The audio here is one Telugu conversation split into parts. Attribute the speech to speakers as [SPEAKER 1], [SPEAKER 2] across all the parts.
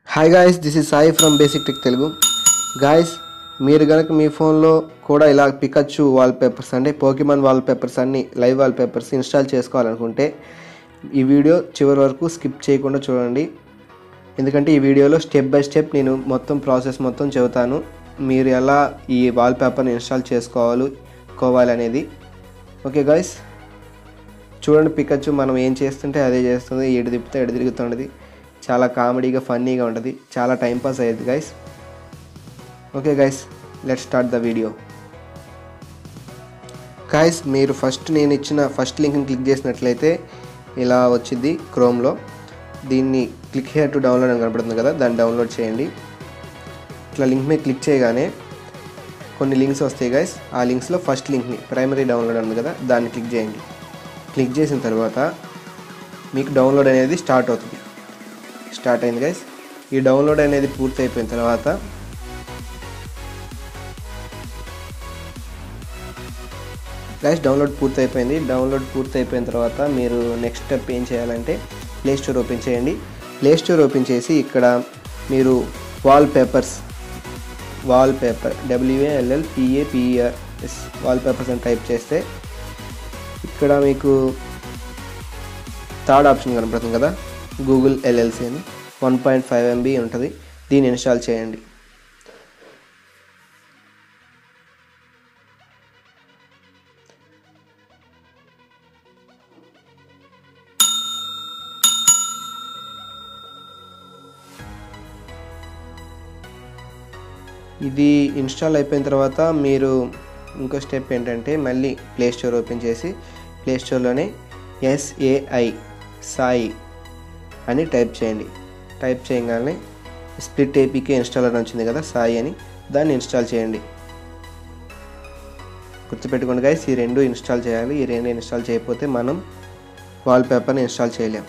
[SPEAKER 1] hi guys this is Sai from basic tech Telugu guys మీరు కనుక మీ ఫోన్లో కూడా ఇలా పికచ్చు వాల్ పేపర్స్ అంటే పోకిమాన్ వాల్ పేపర్స్ అన్ని లైవ్ వాల్ పేపర్స్ ఇన్స్టాల్ చేసుకోవాలనుకుంటే ఈ వీడియో చివరి వరకు స్కిప్ చేయకుండా చూడండి ఎందుకంటే ఈ వీడియోలో స్టెప్ బై స్టెప్ నేను మొత్తం ప్రాసెస్ మొత్తం చెబుతాను మీరు ఎలా ఈ వాల్ పేపర్ని ఇన్స్టాల్ చేసుకోవాలి కోవాలి అనేది ఓకే గాయస్ చూడండి పికచ్చు మనం ఏం చేస్తుంటే అదే చేస్తుంది ఎటు తిప్పితే ఎటు తిరుగుతుండదు చాలా కామెడీగా ఫన్నీగా ఉంటుంది చాలా టైంపాస్ అయ్యేది guys okay guys let start the video guys మీరు ఫస్ట్ నేను ఇచ్చిన ఫస్ట్ లింక్ని క్లిక్ చేసినట్లయితే ఇలా వచ్చింది క్రోమ్లో దీన్ని క్లిక్ హియర్ టు డౌన్లోడ్ అని కనపడుతుంది కదా దాన్ని డౌన్లోడ్ చేయండి ఇట్లా లింక్ మీద క్లిక్ చేయగానే కొన్ని లింక్స్ వస్తాయి గైస్ ఆ లింక్స్లో ఫస్ట్ లింక్ని ప్రైమరీ డౌన్లోడ్ ఉంది కదా దాన్ని క్లిక్ చేయండి క్లిక్ చేసిన తర్వాత మీకు డౌన్లోడ్ అనేది స్టార్ట్ అవుతుంది స్టార్ట్ అయింది గైస్ ఈ డౌన్లోడ్ అనేది పూర్తి అయిపోయిన తర్వాత గైస్ డౌన్లోడ్ పూర్తి అయిపోయింది డౌన్లోడ్ పూర్తి అయిపోయిన తర్వాత మీరు నెక్స్ట్ స్టెప్ ఏం చేయాలంటే ప్లే స్టోర్ ఓపెన్ చేయండి ప్లే స్టోర్ ఓపెన్ చేసి ఇక్కడ మీరు wallpapers wallpaper W A L L P A P E R S wallpapers అని టైప్ చేస్తే ఇక్కడ మీకు థర్డ్ ఆప్షన్ కనపడుతుంది కదా గూగుల్ ఎల్ఎల్సి అని వన్ పాయింట్ ఫైవ్ ఎంబీ ఉంటుంది దీన్ని ఇన్స్టాల్ చేయండి ఇది ఇన్స్టాల్ అయిపోయిన తర్వాత మీరు ఇంకో స్టెప్ ఏంటంటే మళ్ళీ ప్లే స్టోర్ ఓపెన్ చేసి ప్లే స్టోర్లోనే ఎస్ఏఐ సాయి అని టైప్ చేయండి టైప్ చేయగానే స్ప్లిట్ ఏపీకే ఇన్స్టాల్ అని వచ్చింది కదా సాయి అని దాన్ని ఇన్స్టాల్ చేయండి గుర్తుపెట్టుకోండి గైస్ ఈ రెండు ఇన్స్టాల్ చేయాలి ఈ రెండు ఇన్స్టాల్ చేయకపోతే మనం వాల్ పేపర్ని ఇన్స్టాల్ చేయలేం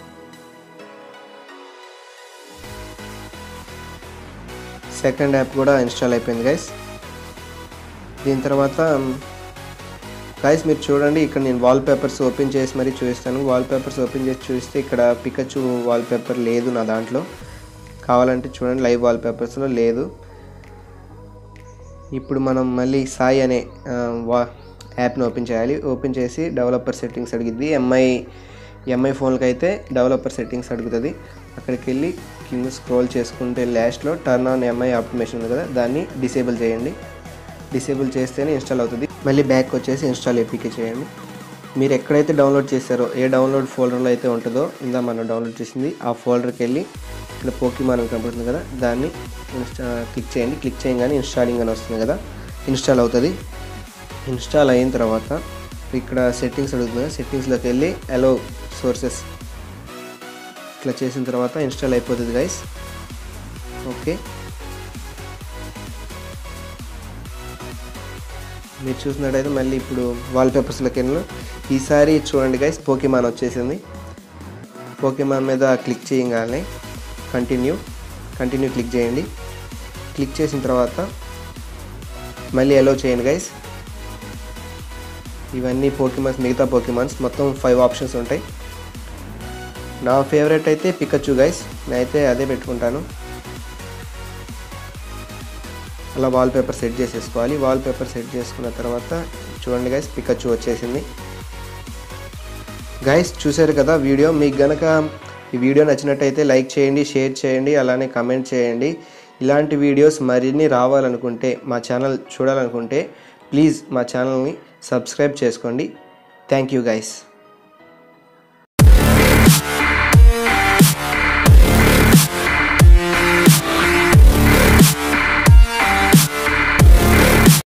[SPEAKER 1] సెకండ్ యాప్ కూడా ఇన్స్టాల్ అయిపోయింది గైస్ దీని తర్వాత గైస్ మీరు చూడండి ఇక్కడ నేను వాల్ పేపర్స్ ఓపెన్ చేసి మరీ చూపిస్తాను వాల్ పేపర్స్ ఓపెన్ చేసి చూస్తే ఇక్కడ పికచ్చు వాల్ పేపర్ లేదు నా దాంట్లో కావాలంటే చూడండి లైవ్ వాల్ పేపర్స్లో లేదు ఇప్పుడు మనం మళ్ళీ సాయి అనే ఆ, వా యాప్ని ఓపెన్ చేయాలి ఓపెన్ చేసి డెవలపర్ సెట్టింగ్స్ అడిగిద్ది ఎంఐ ఎంఐ ఫోన్కి అయితే డెవలపర్ సెట్టింగ్స్ అడుగుతుంది అక్కడికి వెళ్ళి కింద స్క్రోల్ చేసుకుంటే లాస్ట్లో టర్న్ ఆన్ ఎంఐ ఆప్టిమేషన్ ఉంది కదా దాన్ని డిసేబుల్ చేయండి డిసేబుల్ చేస్తేనే ఇన్స్టాల్ అవుతుంది మళ్ళీ బ్యాక్ వచ్చేసి ఇన్స్టాల్ ఏపీకే చేయండి మీరు ఎక్కడైతే డౌన్లోడ్ చేశారో ఏ డౌన్లోడ్ ఫోల్డర్లో అయితే ఉంటుందో ఇందా మనం డౌన్లోడ్ చేసింది ఆ ఫోల్డర్కి వెళ్ళి ఇక్కడ పోకీమాన్ అని కనపడుతుంది కదా దాన్ని ఇన్స్టా క్లిక్ చేయండి క్లిక్ చేయగానే ఇన్స్టాలింగ్ అని వస్తుంది కదా ఇన్స్టాల్ అవుతుంది ఇన్స్టాల్ అయిన తర్వాత ఇక్కడ సెట్టింగ్స్ అడుగుతుంది కదా సెట్టింగ్స్లోకి వెళ్ళి అలో సోర్సెస్ ఇట్లా చేసిన తర్వాత ఇన్స్టాల్ అయిపోతుంది గైస్ ఓకే మీరు చూసినట్టయితే మళ్ళీ ఇప్పుడు వాల్ పేపర్స్లోకి వెళ్ళి ఈసారి చూడండి గైస్ పోకీమాన్ వచ్చేసింది పోకీమాన్ మీద క్లిక్ చేయగానే కంటిన్యూ కంటిన్యూ క్లిక్ చేయండి క్లిక్ చేసిన తర్వాత మళ్ళీ ఎలో చేయండి గైస్ ఇవన్నీ పోకీమాన్స్ మిగతా పోకీమాన్స్ మొత్తం ఫైవ్ ఆప్షన్స్ ఉంటాయి నా ఫేవరెట్ అయితే పికచ్చు గైస్ నేనైతే అదే పెట్టుకుంటాను అలా వాల్ పేపర్ సెట్ చేసేసుకోవాలి వాల్ పేపర్ సెట్ చేసుకున్న తర్వాత చూడండి గైస్ పికచ్చు వచ్చేసింది గైస్ చూసారు కదా వీడియో మీకు గనక ఈ వీడియో నచ్చినట్టయితే లైక్ చేయండి షేర్ చేయండి అలానే కమెంట్ చేయండి ఇలాంటి వీడియోస్ మరిన్ని రావాలనుకుంటే మా ఛానల్ చూడాలనుకుంటే ప్లీజ్ మా ఛానల్ని సబ్స్క్రైబ్ చేసుకోండి థ్యాంక్ యూ గైస్